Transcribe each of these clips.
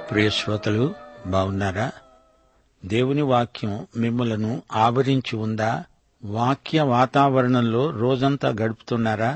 ప్రియ శ్రోతలు బాగున్నారా దేవుని వాక్యం మిమ్మలను ఆవరించి ఉందా వాక్య వాతావరణంలో రోజంతా గడుపుతున్నారా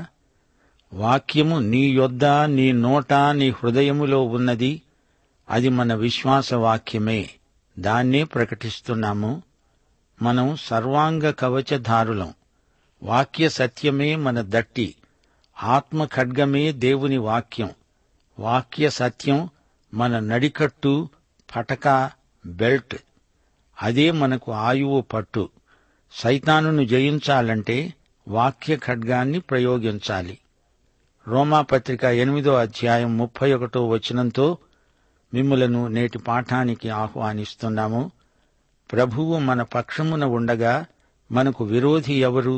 వాక్యము నీ యొద్ద నీ నోట నీ హృదయములో ఉన్నది అది మన విశ్వాస వాక్యమే దాన్నే ప్రకటిస్తున్నాము మనం సర్వాంగ కవచధారులం వాక్య సత్యమే మన దట్టి ఆత్మ ఖడ్గమే దేవుని వాక్యం వాక్య సత్యం మన నడికట్టు పటక బెల్ట్ అదే మనకు ఆయువు పట్టు సైతానును జయించాలంటే వాక్య ఖడ్గాన్ని ప్రయోగించాలి రోమాపత్రిక ఎనిమిదో అధ్యాయం ముప్పై ఒకటో వచనంతో మిమ్ములను నేటి పాఠానికి ఆహ్వానిస్తున్నాము ప్రభువు మన పక్షమున ఉండగా మనకు విరోధి ఎవరు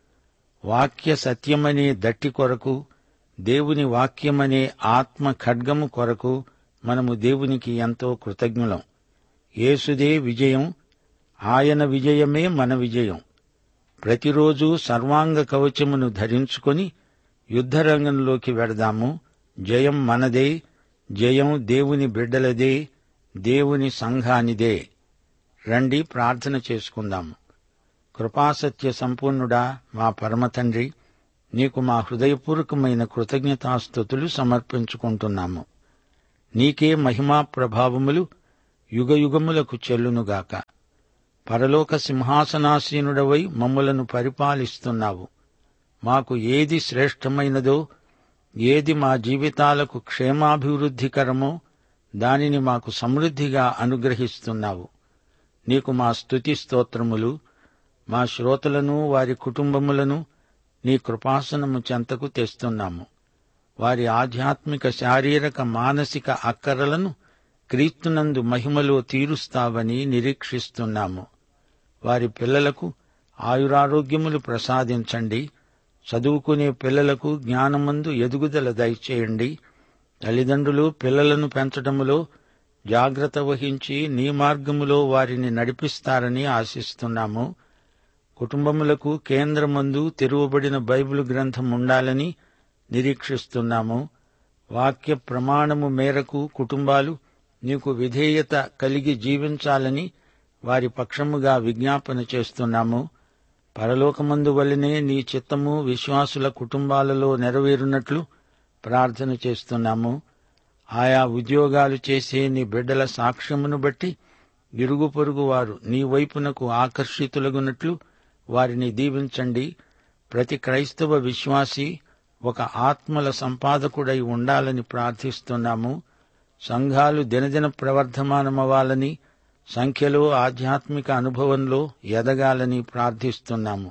వాక్య సత్యమనే దట్టి కొరకు దేవుని వాక్యమనే ఆత్మ ఖడ్గము కొరకు మనము దేవునికి ఎంతో కృతజ్ఞులం యేసుదే విజయం ఆయన విజయమే మన విజయం ప్రతిరోజు సర్వాంగ కవచమును ధరించుకొని యుద్ధరంగంలోకి వెడదాము జయం మనదే జయం దేవుని బిడ్డలదే దేవుని సంఘానిదే రండి ప్రార్థన చేసుకుందాము కృపాసత్య సంపూర్ణుడా మా పరమతండ్రి నీకు మా హృదయపూర్వకమైన కృతజ్ఞతాస్థుతులు సమర్పించుకుంటున్నాము నీకే మహిమా ప్రభావములు యుగయుగములకు చెల్లునుగాక పరలోక సింహాసనాసీనుడవై మమ్ములను పరిపాలిస్తున్నావు మాకు ఏది శ్రేష్టమైనదో ఏది మా జీవితాలకు క్షేమాభివృద్ధికరమో దానిని మాకు సమృద్ధిగా అనుగ్రహిస్తున్నావు నీకు మా స్తుతి స్తోత్రములు మా శ్రోతలను వారి కుటుంబములను నీ కృపాసనము చెంతకు తెస్తున్నాము వారి ఆధ్యాత్మిక శారీరక మానసిక అక్కరలను క్రీస్తునందు మహిమలో తీరుస్తావని నిరీక్షిస్తున్నాము వారి పిల్లలకు ఆయురారోగ్యములు ప్రసాదించండి చదువుకునే పిల్లలకు జ్ఞానమందు ఎదుగుదల దయచేయండి తల్లిదండ్రులు పిల్లలను పెంచటములో జాగ్రత్త వహించి నీ మార్గములో వారిని నడిపిస్తారని ఆశిస్తున్నాము కుటుంబములకు కేంద్రమందు తెరువబడిన బైబిల్ గ్రంథం ఉండాలని నిరీక్షిస్తున్నాము వాక్య ప్రమాణము మేరకు కుటుంబాలు నీకు విధేయత కలిగి జీవించాలని వారి పక్షముగా విజ్ఞాపన చేస్తున్నాము పరలోకమందు వల్లనే నీ చిత్తము విశ్వాసుల కుటుంబాలలో నెరవేరునట్లు ప్రార్థన చేస్తున్నాము ఆయా ఉద్యోగాలు చేసే నీ బిడ్డల సాక్ష్యమును బట్టి ఇరుగు పొరుగు వారు నీ వైపునకు ఆకర్షితులగునట్లు వారిని దీవించండి ప్రతి క్రైస్తవ విశ్వాసి ఒక ఆత్మల సంపాదకుడై ఉండాలని ప్రార్థిస్తున్నాము సంఘాలు దినదిన ప్రవర్ధమానమవ్వాలని సంఖ్యలో ఆధ్యాత్మిక అనుభవంలో ఎదగాలని ప్రార్థిస్తున్నాము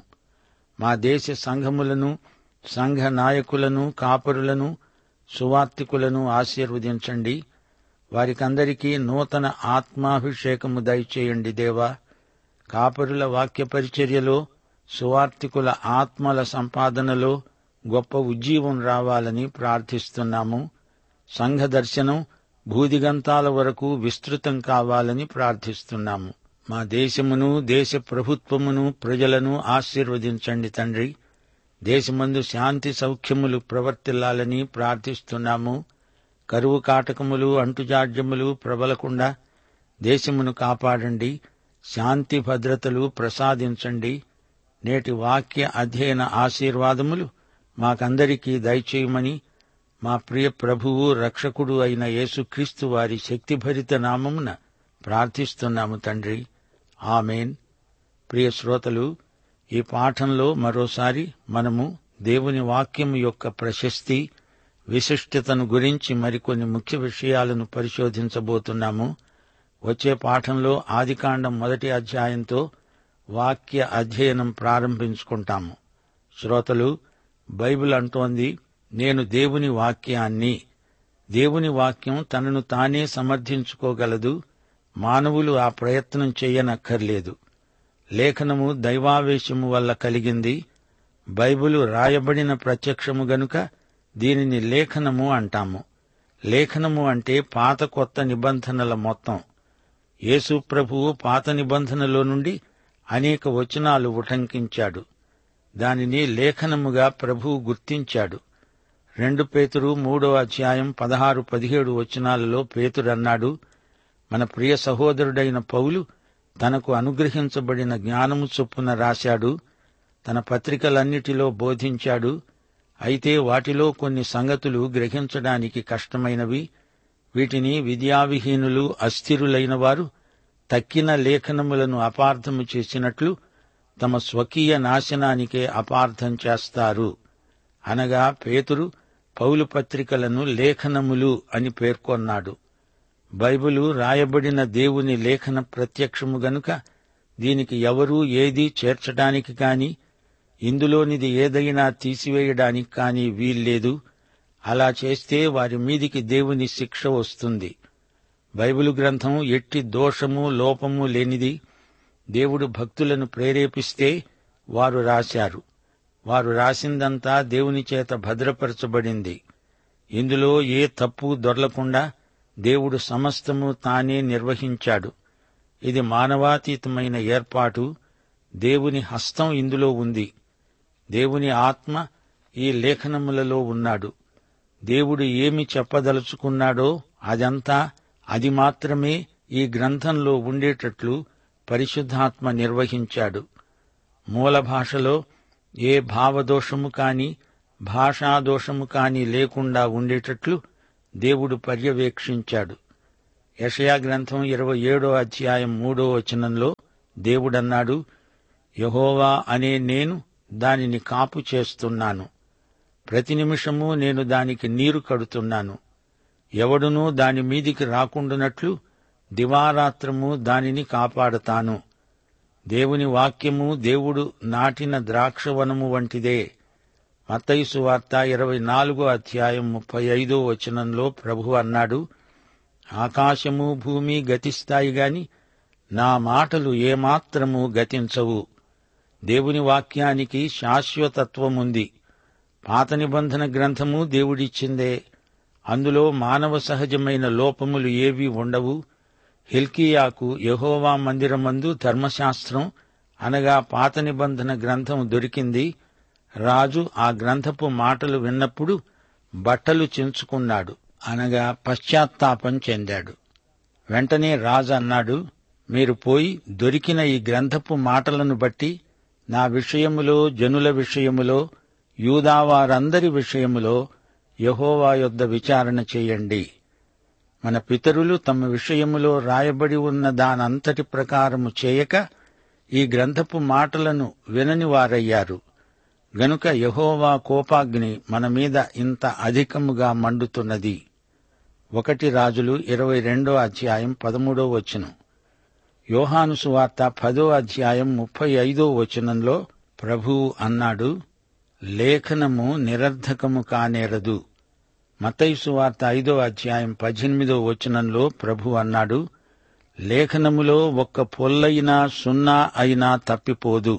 మా దేశ సంఘములను సంఘ నాయకులను కాపరులను సువార్తికులను ఆశీర్వదించండి వారికందరికీ నూతన ఆత్మాభిషేకము దయచేయండి దేవా కాపరుల వాక్య పరిచర్యలో సువార్తికుల ఆత్మల సంపాదనలో గొప్ప ఉజ్జీవం రావాలని ప్రార్థిస్తున్నాము సంఘ దర్శనం భూదిగంతాల వరకు విస్తృతం కావాలని ప్రార్థిస్తున్నాము మా దేశమును దేశ ప్రభుత్వమును ప్రజలను ఆశీర్వదించండి తండ్రి దేశమందు శాంతి సౌఖ్యములు ప్రవర్తిల్లాలని ప్రార్థిస్తున్నాము కరువు కాటకములు అంటుజాడ్యములు ప్రబలకుండా దేశమును కాపాడండి శాంతి భద్రతలు ప్రసాదించండి నేటి వాక్య అధ్యయన ఆశీర్వాదములు మాకందరికీ దయచేయమని మా ప్రియ ప్రభువు రక్షకుడు అయిన యేసుక్రీస్తు వారి శక్తిభరిత నామమున ప్రార్థిస్తున్నాము తండ్రి ఆమెన్ ప్రియ శ్రోతలు ఈ పాఠంలో మరోసారి మనము దేవుని వాక్యం యొక్క ప్రశస్తి విశిష్టతను గురించి మరికొన్ని ముఖ్య విషయాలను పరిశోధించబోతున్నాము వచ్చే పాఠంలో ఆదికాండం మొదటి అధ్యాయంతో వాక్య అధ్యయనం ప్రారంభించుకుంటాము శ్రోతలు బైబిల్ అంటోంది నేను దేవుని వాక్యాన్ని దేవుని వాక్యం తనను తానే సమర్థించుకోగలదు మానవులు ఆ ప్రయత్నం చేయనక్కర్లేదు లేఖనము దైవావేశము వల్ల కలిగింది బైబిలు రాయబడిన ప్రత్యక్షము గనుక దీనిని లేఖనము అంటాము లేఖనము అంటే పాత కొత్త నిబంధనల మొత్తం యేసు ప్రభువు పాత నిబంధనలో నుండి అనేక వచనాలు ఉటంకించాడు దానిని లేఖనముగా ప్రభువు గుర్తించాడు రెండు పేతురు మూడో అధ్యాయం పదహారు పదిహేడు వచనాలలో పేతురన్నాడు మన ప్రియ సహోదరుడైన పౌలు తనకు అనుగ్రహించబడిన జ్ఞానము చొప్పున రాశాడు తన పత్రికలన్నిటిలో బోధించాడు అయితే వాటిలో కొన్ని సంగతులు గ్రహించడానికి కష్టమైనవి వీటిని విద్యావిహీనులు అస్థిరులైన వారు తక్కిన లేఖనములను అపార్థము చేసినట్లు తమ స్వకీయ నాశనానికే అపార్థం చేస్తారు అనగా పేతురు పౌలు పత్రికలను లేఖనములు అని పేర్కొన్నాడు బైబిలు రాయబడిన దేవుని లేఖన ప్రత్యక్షము గనుక దీనికి ఎవరూ ఏదీ చేర్చడానికి కాని ఇందులోనిది ఏదైనా తీసివేయడానికి కాని వీల్లేదు అలా చేస్తే వారి మీదికి దేవుని శిక్ష వస్తుంది బైబిలు గ్రంథం ఎట్టి దోషము లోపము లేనిది దేవుడు భక్తులను ప్రేరేపిస్తే వారు రాశారు వారు రాసిందంతా దేవుని చేత భద్రపరచబడింది ఇందులో ఏ తప్పు దొరలకుండా దేవుడు సమస్తము తానే నిర్వహించాడు ఇది మానవాతీతమైన ఏర్పాటు దేవుని హస్తం ఇందులో ఉంది దేవుని ఆత్మ ఈ లేఖనములలో ఉన్నాడు దేవుడు ఏమి చెప్పదలుచుకున్నాడో అదంతా అది మాత్రమే ఈ గ్రంథంలో ఉండేటట్లు పరిశుద్ధాత్మ నిర్వహించాడు మూల భాషలో ఏ భావదోషము కాని భాషాదోషము కాని లేకుండా ఉండేటట్లు దేవుడు పర్యవేక్షించాడు యషయా గ్రంథం ఇరవై ఏడో అధ్యాయం మూడో వచనంలో దేవుడన్నాడు యహోవా అనే నేను దానిని కాపు చేస్తున్నాను ప్రతి నిమిషము నేను దానికి నీరు కడుతున్నాను ఎవడునూ దాని మీదికి రాకుండునట్లు దివారాత్రము దానిని కాపాడతాను దేవుని వాక్యము దేవుడు నాటిన ద్రాక్షవనము వంటిదే మత్తయిసు వార్త ఇరవై నాలుగో అధ్యాయం ముప్పై ఐదో వచనంలో ప్రభు అన్నాడు ఆకాశము భూమి గతిస్తాయి గాని నా మాటలు ఏమాత్రము గతించవు దేవుని వాక్యానికి శాశ్వతత్వముంది పాత నిబంధన గ్రంథము దేవుడిచ్చిందే అందులో మానవ సహజమైన లోపములు ఏవీ ఉండవు హిల్కియాకు యహోవా మందిరమందు ధర్మశాస్త్రం అనగా పాత నిబంధన గ్రంథం దొరికింది రాజు ఆ గ్రంథపు మాటలు విన్నప్పుడు బట్టలు చించుకున్నాడు అనగా పశ్చాత్తాపం చెందాడు వెంటనే రాజు అన్నాడు మీరు పోయి దొరికిన ఈ గ్రంథపు మాటలను బట్టి నా విషయములో జనుల విషయములో యూదావారందరి విషయములో యహోవా యొద్ద విచారణ చేయండి మన పితరులు తమ విషయములో రాయబడి ఉన్న దానంతటి ప్రకారము చేయక ఈ గ్రంథపు మాటలను వినని వారయ్యారు గనుక యహోవా కోపాగ్ని మన మీద ఇంత అధికముగా మండుతున్నది ఒకటి రాజులు ఇరవై రెండో అధ్యాయం పదమూడో వచనం యోహాను సువార్త పదో అధ్యాయం ముప్పై ఐదో వచనంలో ప్రభువు అన్నాడు లేఖనము నిరర్ధకము కానేరదు మతైసు వార్త ఐదో అధ్యాయం పద్దెనిమిదో వచనంలో ప్రభు అన్నాడు లేఖనములో ఒక్క పొల్లైనా సున్నా అయినా తప్పిపోదు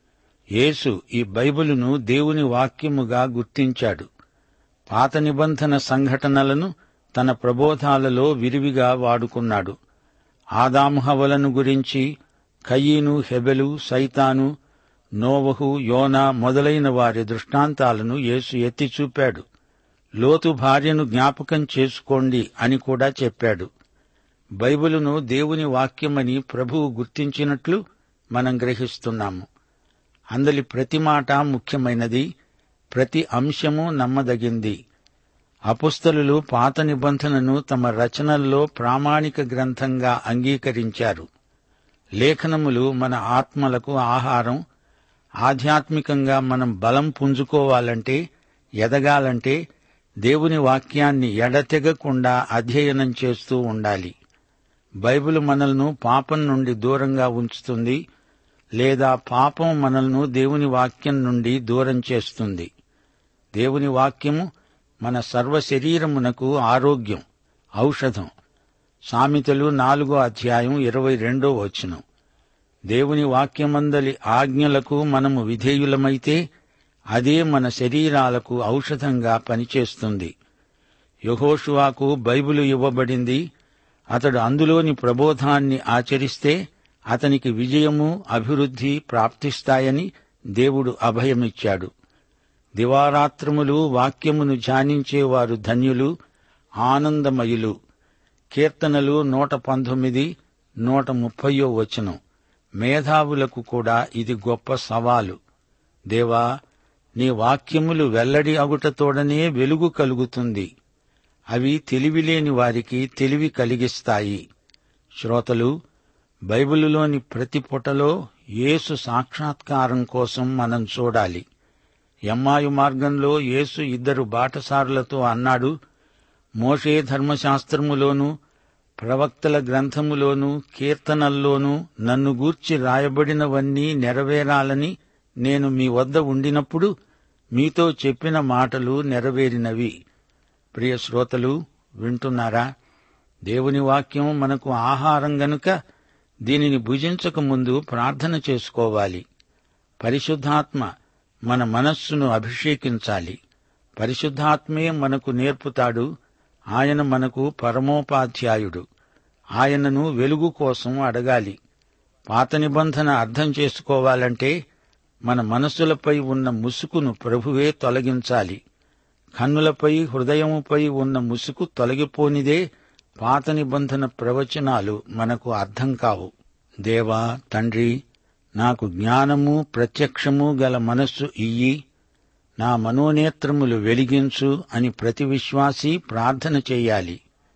యేసు ఈ బైబిలును దేవుని వాక్యముగా గుర్తించాడు పాత నిబంధన సంఘటనలను తన ప్రబోధాలలో విరివిగా వాడుకున్నాడు ఆదాముహవలను గురించి కయీను హెబెలు సైతాను నోవహు యోనా మొదలైన వారి దృష్టాంతాలను యేసు ఎత్తి చూపాడు లోతు భార్యను జ్ఞాపకం చేసుకోండి అని కూడా చెప్పాడు బైబిలును దేవుని వాక్యమని ప్రభువు గుర్తించినట్లు మనం గ్రహిస్తున్నాము అందలి ప్రతి మాట ముఖ్యమైనది ప్రతి అంశము నమ్మదగింది అపుస్తలులు పాత నిబంధనను తమ రచనల్లో ప్రామాణిక గ్రంథంగా అంగీకరించారు లేఖనములు మన ఆత్మలకు ఆహారం ఆధ్యాత్మికంగా మనం బలం పుంజుకోవాలంటే ఎదగాలంటే దేవుని వాక్యాన్ని ఎడతెగకుండా అధ్యయనం చేస్తూ ఉండాలి బైబిల్ మనల్ని పాపం నుండి దూరంగా ఉంచుతుంది లేదా పాపం మనల్ని దేవుని వాక్యం నుండి దూరం చేస్తుంది దేవుని వాక్యము మన సర్వ శరీరమునకు ఆరోగ్యం ఔషధం సామెతలు నాలుగో అధ్యాయం ఇరవై రెండో వచనం దేవుని వాక్యమందలి ఆజ్ఞలకు మనము విధేయులమైతే అదే మన శరీరాలకు ఔషధంగా పనిచేస్తుంది యహోషువాకు బైబిలు ఇవ్వబడింది అతడు అందులోని ప్రబోధాన్ని ఆచరిస్తే అతనికి విజయము అభివృద్ధి ప్రాప్తిస్తాయని దేవుడు అభయమిచ్చాడు దివారాత్రములు వాక్యమును ధ్యానించేవారు ధన్యులు ఆనందమయులు కీర్తనలు నూట పంతొమ్మిది నూట ముప్పయో వచనం మేధావులకు కూడా ఇది గొప్ప సవాలు దేవా నీ వాక్యములు వెల్లడి అగుటతోడనే వెలుగు కలుగుతుంది అవి తెలివిలేని వారికి తెలివి కలిగిస్తాయి శ్రోతలు బైబిలులోని ప్రతి పుటలో యేసు సాక్షాత్కారం కోసం మనం చూడాలి ఎమ్మాయు మార్గంలో యేసు ఇద్దరు బాటసారులతో అన్నాడు మోషే ధర్మశాస్త్రములోనూ ప్రవక్తల గ్రంథములోనూ కీర్తనల్లోనూ నన్ను గూర్చి రాయబడినవన్నీ నెరవేరాలని నేను మీ వద్ద ఉండినప్పుడు మీతో చెప్పిన మాటలు నెరవేరినవి ప్రియ శ్రోతలు వింటున్నారా దేవుని వాక్యం మనకు ఆహారం గనుక దీనిని భుజించక ముందు ప్రార్థన చేసుకోవాలి పరిశుద్ధాత్మ మన మనస్సును అభిషేకించాలి పరిశుద్ధాత్మే మనకు నేర్పుతాడు ఆయన మనకు పరమోపాధ్యాయుడు ఆయనను వెలుగు కోసం అడగాలి పాత నిబంధన అర్థం చేసుకోవాలంటే మన మనస్సులపై ఉన్న ముసుకును ప్రభువే తొలగించాలి కన్నులపై హృదయముపై ఉన్న ముసుకు తొలగిపోనిదే పాత నిబంధన ప్రవచనాలు మనకు అర్థం కావు దేవా తండ్రి నాకు జ్ఞానము ప్రత్యక్షము గల మనస్సు ఇయ్యి నా మనోనేత్రములు వెలిగించు అని ప్రతి విశ్వాసీ ప్రార్థన చెయ్యాలి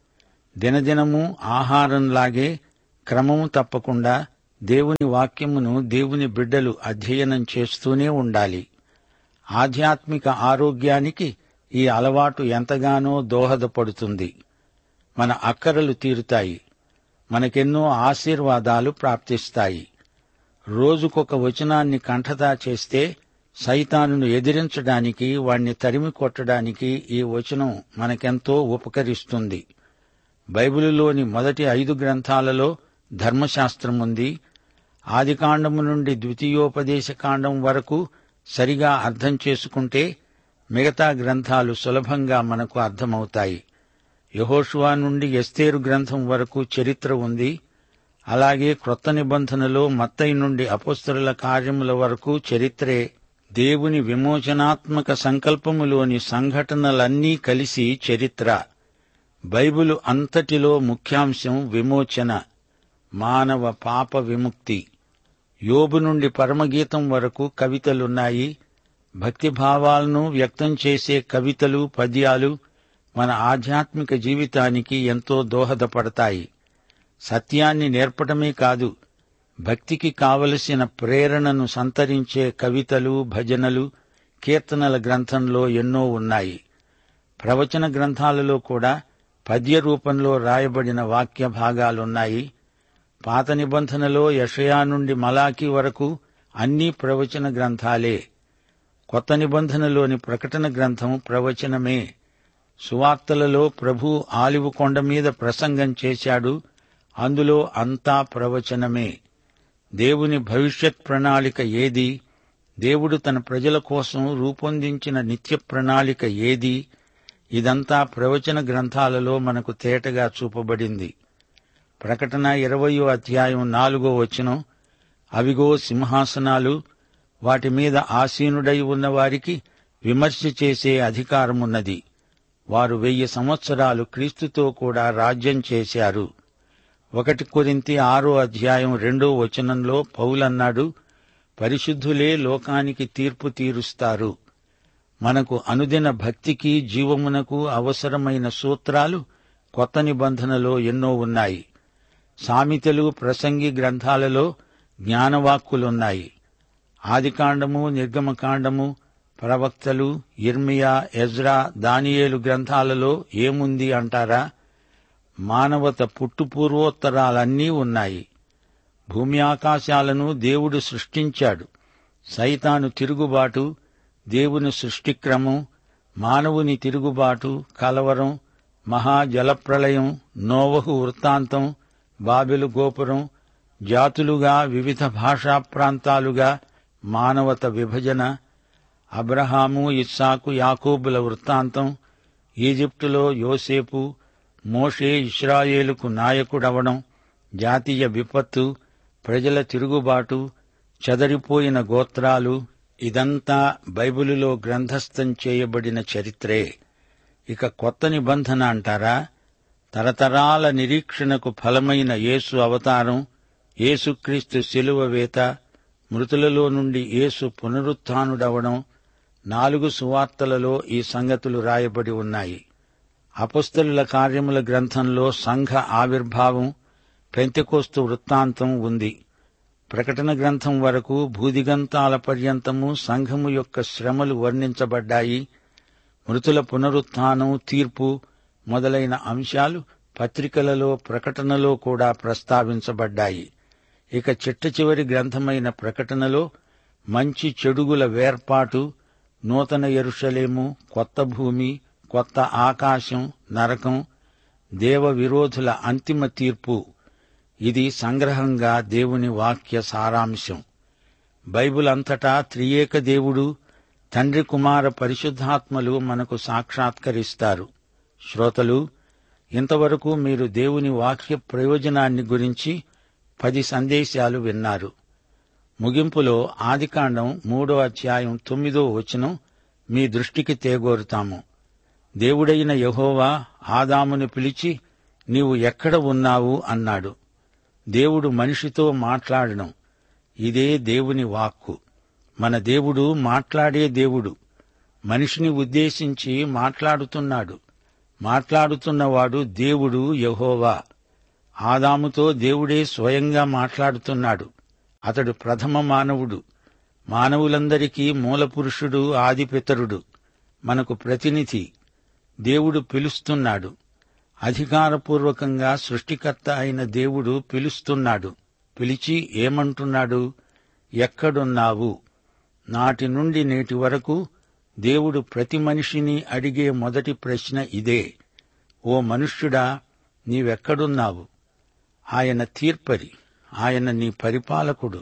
దినదినము ఆహారంలాగే క్రమము తప్పకుండా దేవుని వాక్యమును దేవుని బిడ్డలు అధ్యయనం చేస్తూనే ఉండాలి ఆధ్యాత్మిక ఆరోగ్యానికి ఈ అలవాటు ఎంతగానో దోహదపడుతుంది మన అక్కరలు తీరుతాయి మనకెన్నో ఆశీర్వాదాలు ప్రాప్తిస్తాయి రోజుకొక వచనాన్ని కంఠతా చేస్తే సైతానును ఎదిరించడానికి వాణ్ణి తరిమి కొట్టడానికి ఈ వచనం మనకెంతో ఉపకరిస్తుంది బైబిలులోని మొదటి ఐదు గ్రంథాలలో ధర్మశాస్త్రం ఉంది ఆదికాండము నుండి ద్వితీయోపదేశ కాండం వరకు సరిగా అర్థం చేసుకుంటే మిగతా గ్రంథాలు సులభంగా మనకు అర్థమవుతాయి యహోషువా నుండి ఎస్తేరు గ్రంథం వరకు చరిత్ర ఉంది అలాగే క్రొత్త నిబంధనలో మత్తయి నుండి అపుస్తరుల కార్యముల వరకు చరిత్రే దేవుని విమోచనాత్మక సంకల్పములోని సంఘటనలన్నీ కలిసి చరిత్ర బైబిలు అంతటిలో ముఖ్యాంశం విమోచన మానవ పాప విముక్తి యోబు నుండి పరమగీతం వరకు కవితలున్నాయి భక్తిభావాలను వ్యక్తం చేసే కవితలు పద్యాలు మన ఆధ్యాత్మిక జీవితానికి ఎంతో దోహదపడతాయి సత్యాన్ని నేర్పటమే కాదు భక్తికి కావలసిన ప్రేరణను సంతరించే కవితలు భజనలు కీర్తనల గ్రంథంలో ఎన్నో ఉన్నాయి ప్రవచన గ్రంథాలలో కూడా పద్య రూపంలో రాయబడిన వాక్య భాగాలున్నాయి పాత నిబంధనలో యషయా నుండి మలాకి వరకు అన్నీ ప్రవచన గ్రంథాలే కొత్త నిబంధనలోని ప్రకటన గ్రంథం ప్రవచనమే సువార్తలలో ప్రభు ఆలివు కొండ మీద ప్రసంగం చేశాడు అందులో అంతా ప్రవచనమే దేవుని భవిష్యత్ ప్రణాళిక ఏది దేవుడు తన ప్రజల కోసం రూపొందించిన నిత్య ప్రణాళిక ఏది ఇదంతా ప్రవచన గ్రంథాలలో మనకు తేటగా చూపబడింది ప్రకటన ఇరవయో అధ్యాయం నాలుగో వచనం అవిగో సింహాసనాలు వాటి మీద ఆసీనుడై ఉన్న వారికి విమర్శ చేసే అధికారమున్నది వారు వెయ్యి సంవత్సరాలు క్రీస్తుతో కూడా రాజ్యం చేశారు ఒకటి కొరింతి ఆరో అధ్యాయం రెండో వచనంలో పౌలన్నాడు పరిశుద్ధులే లోకానికి తీర్పు తీరుస్తారు మనకు అనుదిన భక్తికి జీవమునకు అవసరమైన సూత్రాలు కొత్త నిబంధనలో ఎన్నో ఉన్నాయి సామెతలు ప్రసంగి గ్రంథాలలో జ్ఞానవాక్కులున్నాయి ఆదికాండము నిర్గమకాండము ప్రవక్తలు ఇర్మియా ఎజ్రా దానియేలు గ్రంథాలలో ఏముంది అంటారా మానవత పుట్టుపూర్వోత్తరాలన్నీ ఉన్నాయి భూమి ఆకాశాలను దేవుడు సృష్టించాడు సైతాను తిరుగుబాటు దేవుని సృష్టిక్రమం మానవుని తిరుగుబాటు కలవరం మహాజలప్రళయం నోవహు వృత్తాంతం బాబెలు గోపురం జాతులుగా వివిధ భాషా ప్రాంతాలుగా మానవత విభజన అబ్రహాము ఇస్సాకు యాకూబుల వృత్తాంతం ఈజిప్టులో యోసేపు మోషే ఇస్రాయేలుకు నాయకుడవడం జాతీయ విపత్తు ప్రజల తిరుగుబాటు చెదరిపోయిన గోత్రాలు ఇదంతా బైబిలులో గ్రంథస్థం చేయబడిన చరిత్రే ఇక కొత్త నిబంధన అంటారా తరతరాల నిరీక్షణకు ఫలమైన యేసు అవతారం యేసుక్రీస్తు శిలువ వేత మృతులలో నుండి యేసు పునరుత్డవడం నాలుగు సువార్తలలో ఈ సంగతులు రాయబడి ఉన్నాయి అపస్తుల కార్యముల గ్రంథంలో సంఘ ఆవిర్భావం పెంతెకోస్తు వృత్తాంతం ఉంది ప్రకటన గ్రంథం వరకు భూదిగంతాల పర్యంతము సంఘము యొక్క శ్రమలు వర్ణించబడ్డాయి మృతుల పునరుత్థానం తీర్పు మొదలైన అంశాలు పత్రికలలో ప్రకటనలో కూడా ప్రస్తావించబడ్డాయి ఇక చిట్ట చివరి గ్రంథమైన ప్రకటనలో మంచి చెడుగుల వేర్పాటు నూతన ఎరుషలేము కొత్త భూమి కొత్త ఆకాశం నరకం దేవ విరోధుల అంతిమ తీర్పు ఇది సంగ్రహంగా దేవుని వాక్య సారాంశం బైబిల్ అంతటా త్రియేక దేవుడు తండ్రి కుమార పరిశుద్ధాత్మలు మనకు సాక్షాత్కరిస్తారు శ్రోతలు ఇంతవరకు మీరు దేవుని వాక్య ప్రయోజనాన్ని గురించి పది సందేశాలు విన్నారు ముగింపులో ఆదికాండం మూడో అధ్యాయం తొమ్మిదో వచనం మీ దృష్టికి తేగోరుతాము దేవుడైన యహోవా ఆదామును పిలిచి నీవు ఎక్కడ ఉన్నావు అన్నాడు దేవుడు మనిషితో మాట్లాడడం ఇదే దేవుని వాక్కు మన దేవుడు మాట్లాడే దేవుడు మనిషిని ఉద్దేశించి మాట్లాడుతున్నాడు మాట్లాడుతున్నవాడు దేవుడు యహోవా ఆదాముతో దేవుడే స్వయంగా మాట్లాడుతున్నాడు అతడు ప్రథమ మానవుడు మానవులందరికీ మూలపురుషుడు ఆదిపితరుడు మనకు ప్రతినిధి దేవుడు పిలుస్తున్నాడు అధికారపూర్వకంగా సృష్టికర్త అయిన దేవుడు పిలుస్తున్నాడు పిలిచి ఏమంటున్నాడు ఎక్కడున్నావు నాటి నుండి నేటి వరకు దేవుడు ప్రతి మనిషిని అడిగే మొదటి ప్రశ్న ఇదే ఓ మనుష్యుడా నీవెక్కడున్నావు ఆయన తీర్పరి ఆయన నీ పరిపాలకుడు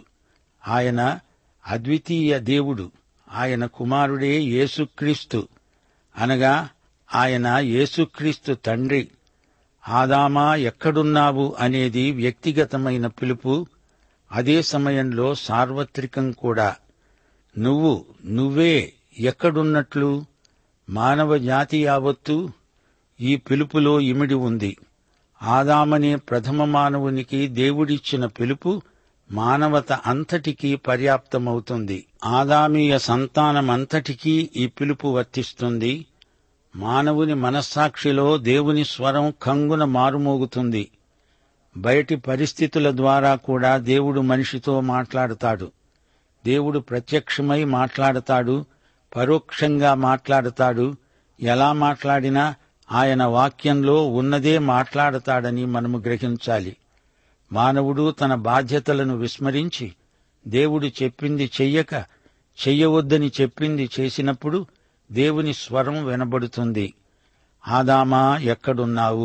ఆయన అద్వితీయ దేవుడు ఆయన కుమారుడే యేసుక్రీస్తు అనగా ఆయన యేసుక్రీస్తు తండ్రి ఆదామా ఎక్కడున్నావు అనేది వ్యక్తిగతమైన పిలుపు అదే సమయంలో సార్వత్రికం కూడా నువ్వు నువ్వే ఎక్కడున్నట్లు మానవ జాతి యావత్తు ఈ పిలుపులో ఇమిడి ఉంది ఆదామనే ప్రథమ మానవునికి దేవుడిచ్చిన పిలుపు మానవత అంతటికీ పర్యాప్తమవుతుంది ఆదామీయ సంతానమంతటికీ ఈ పిలుపు వర్తిస్తుంది మానవుని మనస్సాక్షిలో దేవుని స్వరం కంగున మారుమోగుతుంది బయటి పరిస్థితుల ద్వారా కూడా దేవుడు మనిషితో మాట్లాడతాడు దేవుడు ప్రత్యక్షమై మాట్లాడతాడు పరోక్షంగా మాట్లాడతాడు ఎలా మాట్లాడినా ఆయన వాక్యంలో ఉన్నదే మాట్లాడతాడని మనము గ్రహించాలి మానవుడు తన బాధ్యతలను విస్మరించి దేవుడు చెప్పింది చెయ్యక చెయ్యవద్దని చెప్పింది చేసినప్పుడు దేవుని స్వరం వినబడుతుంది ఆదామా ఎక్కడున్నావు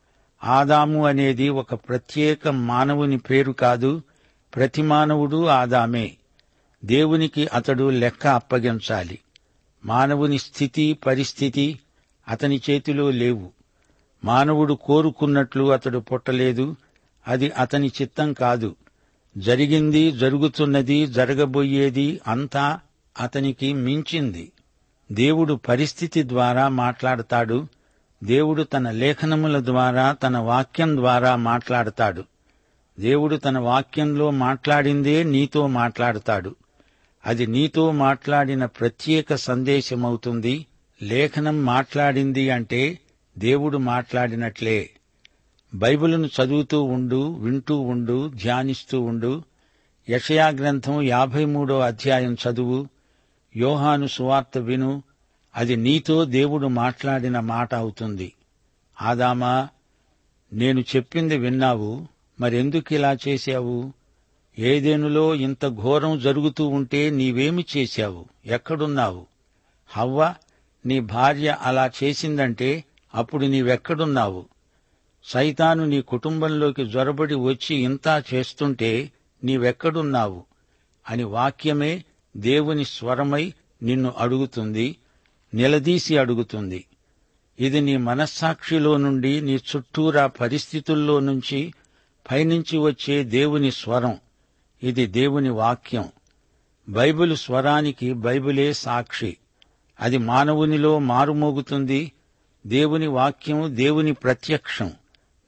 ఆదాము అనేది ఒక ప్రత్యేక మానవుని పేరు కాదు ప్రతి మానవుడు ఆదామే దేవునికి అతడు లెక్క అప్పగించాలి మానవుని స్థితి పరిస్థితి అతని చేతిలో లేవు మానవుడు కోరుకున్నట్లు అతడు పుట్టలేదు అది అతని చిత్తం కాదు జరిగింది జరుగుతున్నది జరగబోయేది అంతా అతనికి మించింది దేవుడు పరిస్థితి ద్వారా మాట్లాడతాడు దేవుడు తన లేఖనముల ద్వారా తన వాక్యం ద్వారా మాట్లాడతాడు దేవుడు తన వాక్యంలో మాట్లాడిందే నీతో మాట్లాడతాడు అది నీతో మాట్లాడిన ప్రత్యేక సందేశమవుతుంది లేఖనం మాట్లాడింది అంటే దేవుడు మాట్లాడినట్లే బైబిలును చదువుతూ ఉండు వింటూ ఉండు ధ్యానిస్తూ ఉండు యషయా గ్రంథం యాభై మూడో అధ్యాయం చదువు యోహాను సువార్త విను అది నీతో దేవుడు మాట్లాడిన మాట అవుతుంది ఆదామా నేను చెప్పింది విన్నావు మరెందుకిలా చేశావు ఏదేనులో ఇంత ఘోరం జరుగుతూ ఉంటే నీవేమి చేశావు ఎక్కడున్నావు హవ్వ నీ భార్య అలా చేసిందంటే అప్పుడు నీవెక్కడున్నావు సైతాను నీ కుటుంబంలోకి జొరబడి వచ్చి ఇంతా చేస్తుంటే నీవెక్కడున్నావు అని వాక్యమే దేవుని స్వరమై నిన్ను అడుగుతుంది నిలదీసి అడుగుతుంది ఇది నీ మనస్సాక్షిలో నుండి నీ చుట్టూరా పరిస్థితుల్లో నుంచి పైనుంచి వచ్చే దేవుని స్వరం ఇది దేవుని వాక్యం బైబిల్ స్వరానికి బైబిలే సాక్షి అది మానవునిలో మారుమోగుతుంది దేవుని వాక్యం దేవుని ప్రత్యక్షం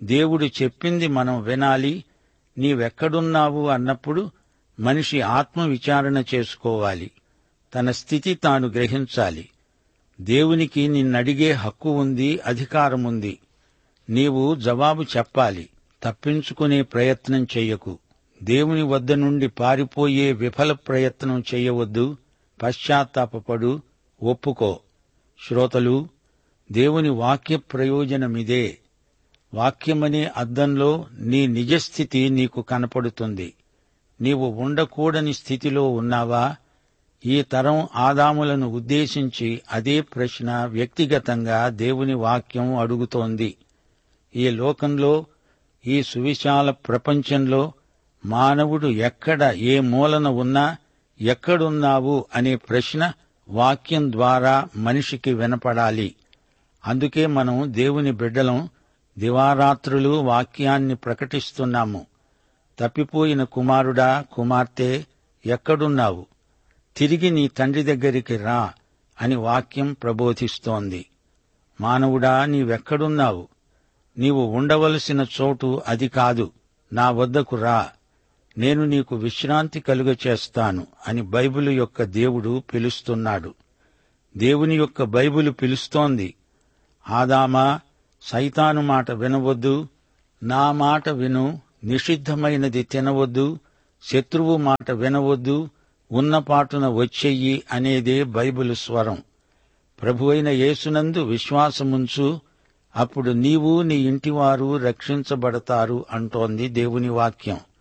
దేవుడు చెప్పింది మనం వినాలి నీవెక్కడున్నావు అన్నప్పుడు మనిషి ఆత్మ విచారణ చేసుకోవాలి తన స్థితి తాను గ్రహించాలి దేవునికి నిన్నడిగే హక్కు ఉంది అధికారముంది నీవు జవాబు చెప్పాలి తప్పించుకునే ప్రయత్నం చెయ్యకు దేవుని వద్ద నుండి పారిపోయే విఫల ప్రయత్నం చెయ్యవద్దు పశ్చాత్తాపపడు ఒప్పుకో శ్రోతలు దేవుని వాక్య ప్రయోజనమిదే వాక్యమనే అద్దంలో నీ నిజస్థితి నీకు కనపడుతుంది నీవు ఉండకూడని స్థితిలో ఉన్నావా ఈ తరం ఆదాములను ఉద్దేశించి అదే ప్రశ్న వ్యక్తిగతంగా దేవుని వాక్యం అడుగుతోంది ఈ లోకంలో ఈ సువిశాల ప్రపంచంలో మానవుడు ఎక్కడ ఏ మూలన ఉన్నా ఎక్కడున్నావు అనే ప్రశ్న వాక్యం ద్వారా మనిషికి వినపడాలి అందుకే మనం దేవుని బిడ్డలం దివారాత్రులు వాక్యాన్ని ప్రకటిస్తున్నాము తప్పిపోయిన కుమారుడా కుమార్తె ఎక్కడున్నావు తిరిగి నీ తండ్రి దగ్గరికి రా అని వాక్యం ప్రబోధిస్తోంది మానవుడా నీవెక్కడున్నావు నీవు ఉండవలసిన చోటు అది కాదు నా వద్దకు రా నేను నీకు విశ్రాంతి కలుగచేస్తాను అని బైబిలు యొక్క దేవుడు పిలుస్తున్నాడు దేవుని యొక్క బైబిలు పిలుస్తోంది ఆదామా సైతాను మాట వినవద్దు నా మాట విను నిషిద్ధమైనది తినవద్దు శత్రువు మాట వినవద్దు ఉన్నపాటున వచ్చెయ్యి అనేదే బైబిలు స్వరం ప్రభువైన యేసునందు విశ్వాసముంచు అప్పుడు నీవు నీ ఇంటివారు రక్షించబడతారు అంటోంది దేవుని వాక్యం